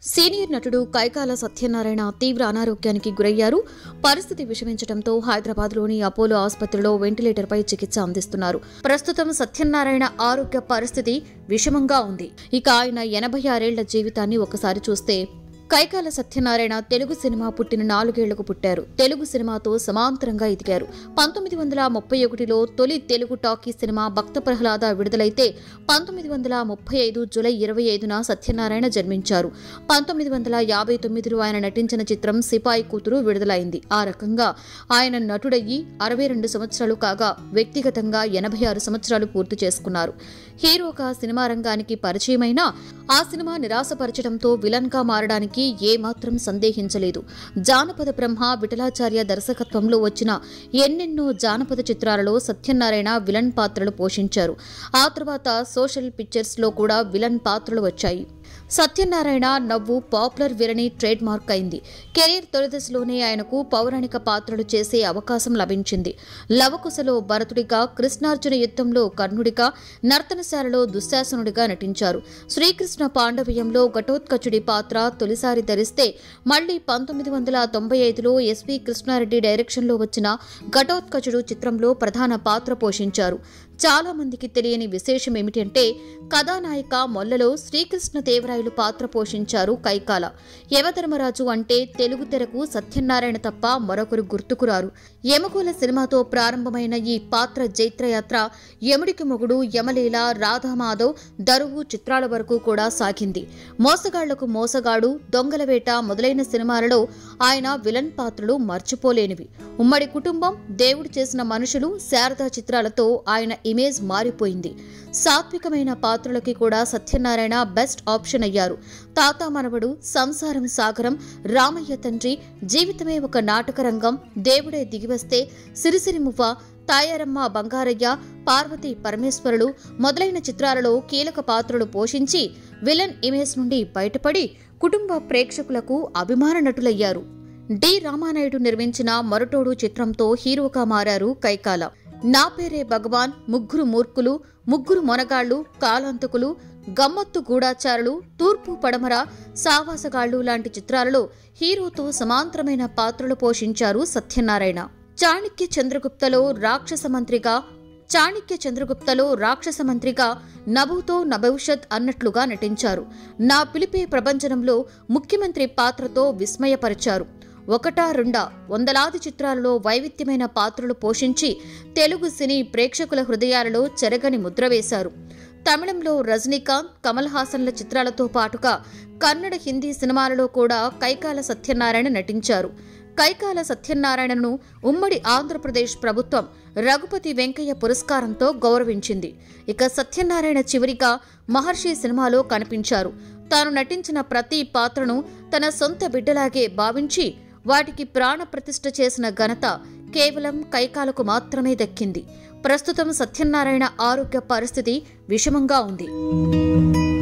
senior నటుడు కైకాల సత్యనారాయణ తీవ్ర అనారోగ్యానికి గురయ్యారు పరిస్థితి విషమించడంతో హైదరాబాద్లోని అపోలో ఆసుపత్రిలో వెంటిలేటర్పై చికిత్స అందిస్తున్నారు ప్రస్తుతం సత్యనారాయణ ఆరోగ్య పరిస్థితి విషమంగా ఉంది ఇక ఆయన ఎనభై ఆరేళ్ల జీవితాన్ని ఒకసారి చూస్తే కైకాల సత్యనారాయణ తెలుగు సినిమా పుట్టిన నాలుగేళ్లకు పుట్టారు తెలుగు సినిమాతో సమాంతరంగా ఎదిగారు పంతొమ్మిది వందల ముప్పై ఒకటిలో తొలి తెలుగు టాకీ సినిమా భక్త ప్రహ్లాద విడుదలైతే పంతొమ్మిది వందల ముప్పై ఐదు జూలై ఇరవై ఐదున సత్యనారాయణ జన్మించారు పంతొమ్మిది వందల యాభై తొమ్మిదిలో ఆయన నటించిన చిత్రం సిపాయి కూతురు విడుదలైంది ఆ రకంగా ఆయన నటుడయ్యి అరవై రెండు సంవత్సరాలు కాగా వ్యక్తిగతంగా ఎనభై ఆరు సంవత్సరాలు పూర్తి చేసుకున్నారు హీరోగా సినిమా రంగానికి పరిచయమైన ఆ సినిమా నిరాశపరచడంతో విలన్ గా మారడానికి ఏమాత్రం సందేహించలేదు జానపద బ్రహ్మ విఠలాచార్య దర్శకత్వంలో వచ్చిన ఎన్నెన్నో జానపద చిత్రాలలో సత్యనారాయణ విలన్ పాత్రలు పోషించారు ఆ తర్వాత సోషల్ పిక్చర్స్ లో కూడా విలన్ పాత్రలు వచ్చాయి సత్యనారాయణ నవ్వు పాపులర్ విలని ట్రేడ్ మార్క్ అయింది కెరీర్ తొలిదశలోనే ఆయనకు పౌరాణిక పాత్రలు చేసే అవకాశం లభించింది లవకుశలో భరతుడిగా కృష్ణార్జున యుద్ధంలో కర్ణుడిగా నర్తనశాలలో దుశ్శాసనుడిగా నటించారు శ్రీకృష్ణ పాండవీయంలో ఘటోత్కచుడి పాత్ర తొలిసారి ధరిస్తే మళ్లీ పంతొమ్మిది వందల తొంభై ఐదులో ఎస్వి కృష్ణారెడ్డి డైరెక్షన్లో వచ్చిన ఘటోత్కచుడు చిత్రంలో ప్రధాన పాత్ర పోషించారు చాలా మందికి తెలియని విశేషం ఏమిటంటే కథానాయిక మొల్లలో శ్రీకృష్ణ దేవరాయలు పాత్ర పోషించారు కైకాల యమధర్మరాజు అంటే తెలుగు తెరకు సత్యనారాయణ తప్ప మరొకరు గుర్తుకురారు యమకుల సినిమాతో ప్రారంభమైన ఈ పాత్ర జైత్రయాత్ర యముడికి మొగుడు యమలీల రాధామాధవ్ దరువు చిత్రాల వరకు కూడా సాగింది మోసగాళ్లకు మోసగాడు దొంగల వేట మొదలైన సినిమాలలో ఆయన విలన్ పాత్రలు మర్చిపోలేనివి ఉమ్మడి కుటుంబం దేవుడు చేసిన మనుషులు శారదా చిత్రాలతో ఆయన ఇమేజ్ మారిపోయింది సాత్వికమైన పాత్రలకి కూడా సత్యనారాయణ బెస్ట్ ఆప్షన్ అయ్యారు తాత మనవడు సంసారం సాగరం రామయ్య తండ్రి జీవితమే ఒక నాటక రంగం దేవుడే దిగివస్తే సిరిసిరి మువ్వ తాయారమ్మ బంగారయ్య పార్వతి పరమేశ్వరులు మొదలైన చిత్రాలలో కీలక పాత్రలు పోషించి విలన్ ఇమేజ్ నుండి బయటపడి కుటుంబ ప్రేక్షకులకు అభిమాన నటులయ్యారు డి రామానాయుడు నిర్మించిన మొరటోడు చిత్రంతో హీరోగా మారారు కైకాల నా పేరే భగవాన్ ముగ్గురు మూర్ఖులు ముగ్గురు మొనగాళ్లు కాలాంతకులు గమ్మత్తు గూఢాచారులు తూర్పు పడమర సావాసగాళ్లు లాంటి చిత్రాలలో హీరోతో సమాంతరమైన పాత్రలు పోషించారు సత్యనారాయణ చాణక్య చంద్రగుప్తలో రాక్షస మంత్రిగా చాణక్య చంద్రగుప్తలో రాక్షస మంత్రిగా నభుతో నభవిష్యత్ అన్నట్లుగా నటించారు నా పిలిపే ప్రభంజనంలో ముఖ్యమంత్రి పాత్రతో విస్మయపరిచారు ఒకటా రెండా వందలాది చిత్రాలలో వైవిధ్యమైన పాత్రలు పోషించి తెలుగు సినీ ప్రేక్షకుల హృదయాలలో చెరగని ముద్ర వేశారు తమిళంలో రజనీకాంత్ కమల్ హాసన్ల చిత్రాలతో పాటుగా కన్నడ హిందీ సినిమాలలో కూడా కైకాల సత్యనారాయణ నటించారు కైకాల సత్యనారాయణను ఉమ్మడి ఆంధ్రప్రదేశ్ ప్రభుత్వం రఘుపతి వెంకయ్య పురస్కారంతో గౌరవించింది ఇక సత్యనారాయణ చివరిగా మహర్షి సినిమాలో కనిపించారు తాను నటించిన ప్రతి పాత్రను తన సొంత బిడ్డలాగే భావించి వాటికి ప్రాణ ప్రతిష్ఠ చేసిన ఘనత కేవలం కైకాలకు మాత్రమే దక్కింది ప్రస్తుతం సత్యనారాయణ ఆరోగ్య పరిస్థితి విషమంగా ఉంది